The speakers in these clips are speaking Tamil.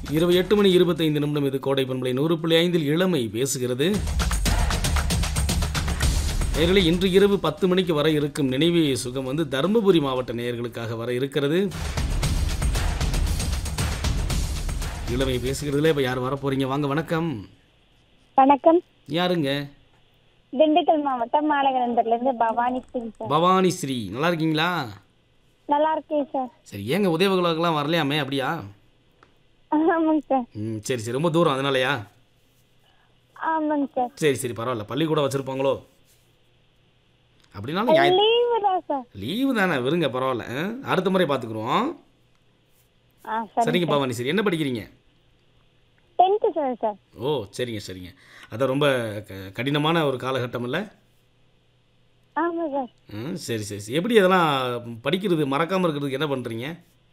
இரவு எட்டு மணி இருபத்தைந்து நிமிடம் இது கோடை பண்பலை நூறு புள்ளி ஐந்தில் இளமை பேசுகிறது நேயர்களே இன்று இரவு பத்து மணிக்கு வர இருக்கும் நினைவே சுகம் வந்து தருமபுரி மாவட்ட நேயர்களுக்காக வர இருக்கிறது இளமை பேசுகிறதுல இப்போ யார் வர போறீங்க வாங்க வணக்கம் வணக்கம் யாருங்க திண்டுக்கல் மாவட்டம் மாநகரந்தர்ல இருந்து பவானி சிங் சார் பவானி ஸ்ரீ நல்லா இருக்கீங்களா நல்லா இருக்கேன் சார் சரி ஏங்க உதயகுலாக்கெல்லாம் வரலையாமே அப்படியா ஆமாங்க சார் ம் சரி சரி ரொம்ப தூரம் அதனாலயா ஆமாங்க சார் சரி சரி பரவாயில்ல பள்ளிக்கூடம் வச்சுருப்பாங்களோ அப்படின்னாலும் ஞாயிற்று லீவு தான் சார் லீவு தானே விருங்க பரவாயில்ல ஆ? அடுத்த முறை பார்த்துக்குறோம் ஆ சரி சரிங்க பவானி சரி என்ன படிக்கிறீங்க டென்த்து சார் சார் ஓ சரிங்க சரிங்க அதான் ரொம்ப க கடினமான ஒரு காலகட்டம் இல்லை ஆமாம் சார் ம் சரி சரி சரி எப்படி அதெல்லாம் படிக்கிறது மறக்காமல் இருக்கிறதுக்கு என்ன பண்ணுறீங்க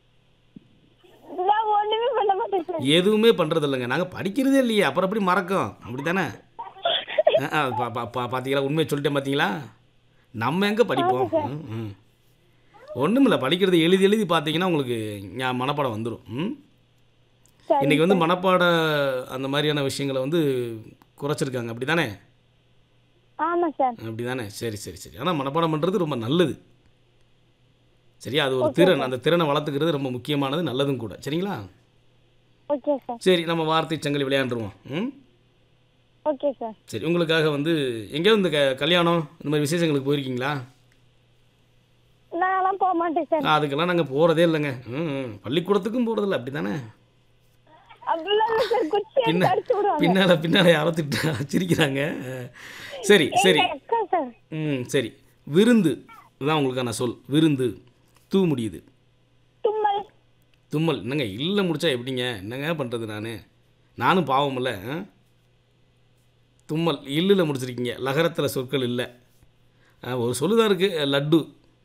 நான் ஒண்ணுமே பண்ண மாட்டேன் சார் எதுவுமே பண்ணுறது இல்லைங்க நாங்கள் படிக்கிறதே இல்லையே அப்புறம் எப்படி மறக்கும் அப்படி தானே பார்த்தீங்களா உண்மையை சொல்லிட்டேன் பார்த்தீங்களா நம்ம எங்கே படிப்போம் ம், ம் ஒன்றும் இல்லை படிக்கிறது எழுதி எழுதி பார்த்தீங்கன்னா உங்களுக்கு ஞா- மனப்பாடம் வந்துடும் ம் சரி இன்றைக்கி வந்து மனப்பாட அந்த மாதிரியான விஷயங்களை வந்து குறைச்சிருக்காங்க அப்படி தானே ஆமாம் சார் அப்படி தானே சரி சரி சரி ஆனால் மனப்பாடம் பண்ணுறது ரொம்ப நல்லது சரியா அது ஒரு திறன் அந்த திறனை வளர்த்துக்கிறது ரொம்ப முக்கியமானது நல்லதும் கூட சரிங்களா ஓகே சார் சரி நம்ம வார்த்தை சங்கிலி விளையாண்டுருவோம் ம் ஓகே சார் சரி உங்களுக்காக வந்து எங்கேயாவது இந்த க கல்யாணம் இந்த மாதிரி விசேஷங்களுக்கு போயிருக்கீங்களா நான்லாம் போக மாட்டேன் சார் அதுக்கெல்லாம் நாங்கள் போகிறதே இல்லைங்க ம் ம். பள்ளிக்கூடத்துக்கும் போகிறதில்ல அப்படி தானே அப்படிலாம் இல்லை சார் குச்சி பின்ன எடுத்து அடிச்சு விடுவாங்க பின்னால் பின்னால் யாரோ திட்டா சிரிக்கிறாங்க சரி சரி எங்க அக்கா சார் ம் சரி விருந்து இதுதான் உங்களுக்கான சொல் விருந்து தூ முடியுது தும்மல் தும்மல் என்னங்க இல்லை முடிச்சா எப்படிங்க என்னங்க பண்ணுறது நான் நானும் பாவமில்ல ஆ? தும்மல் இல்லில் முடிச்சிருக்கீங்க லகரத்தில் சொற்கள் இல்லை ஆ, ஒரு சொல்லுதான் இருக்குது லட்டு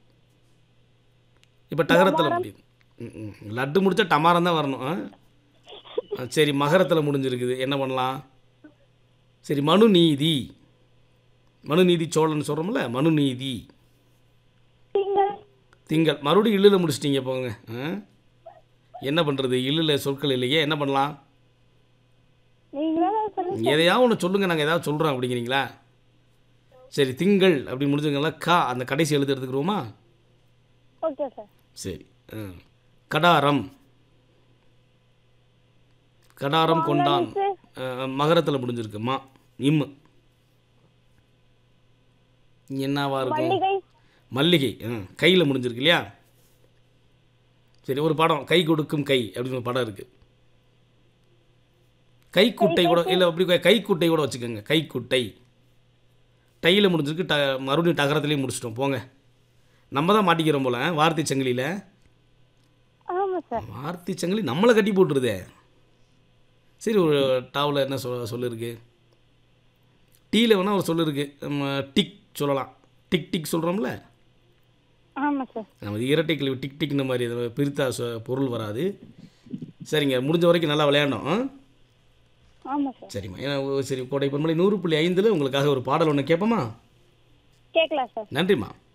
இப்போ டகரத்தில் முடியுது ம், ம். லட்டு முடிச்சா டமாரம் தான் வரணும் ஆ? ஆ, சரி மகரத்தில் முடிஞ்சிருக்குது என்ன பண்ணலாம் சரி மனுநீதி மனுநீதி சோழன் சொல்கிறோம்ல மனுநீதி திங்கள் திங்கள் மறுபடியும் இல்லில் முடிச்சிட்டீங்க போங்க ஆ? என்ன பண்ணுறது இல்லில் சொற்கள் இல்லையே என்ன பண்ணலாம் நீங்களே தான் சொல்லுங்க எதையாவது ஒன்று சொல்லுங்கள் நாங்கள் ஏதாவது சொல்கிறோம் அப்படிங்கிறீங்களா சரி திங்கள் அப்படி முடிஞ்சுங்களா கா அந்த கடைசி எழுத்து எடுத்துக்கிறோமா ஓகே சார் சரி ஆ. கடாரம் கடாரம் கொண்டான் மகரத்தில் முடிஞ்சிருக்குமா இம்மு என்னவா இருக்கும் மல்லிகை மல்லிகை கையில் முடிஞ்சிருக்கு இல்லையா சரி ஒரு படம் கை கொடுக்கும் கை அப்படின்னு ஒரு படம் இருக்குது கைக்குட்டை கூட இல்லை அப்படி கை- கைக்குட்டை கூட வச்சுக்கோங்க கைக்குட்டை டையில் முடிஞ்சிருக்கு ட மறுபடியும் டகரத்துலேயும் முடிச்சிட்டோம் போங்க நம்ம தான் மாட்டிக்கிறோம் போல வார்த்தை சங்கிலியில் ஆமாம் சார் வார்த்தை சங்கிலி நம்மளை கட்டி போட்டுருதே சரி ஒரு டாவில் என்ன சொல் சொல்லு இருக்கு டீயில் வேணால் ஒரு சொல்லு இருக்கு நம்ம டிக் சொல்லலாம் டிக் டிக் சொல்கிறோம்ல ஆமாம் சார் நம்ம இரட்டை கிளவி டிக் டிக் இந்த மாதிரி இதை பிரித்தா சொ- பொருள் வராது சரிங்க முடிஞ்ச வரைக்கும் நல்லா விளையாடணும் ஆ? ஆமாம் சார் சரிம்மா ஏன்னா ஓ, சரி கோடை பொன்மலை நூறு புள்ளி ஐந்தில் உங்களுக்காக ஒரு பாடல் ஒன்று கேட்போமா கேட்கலாம் சார் நன்றிம்மா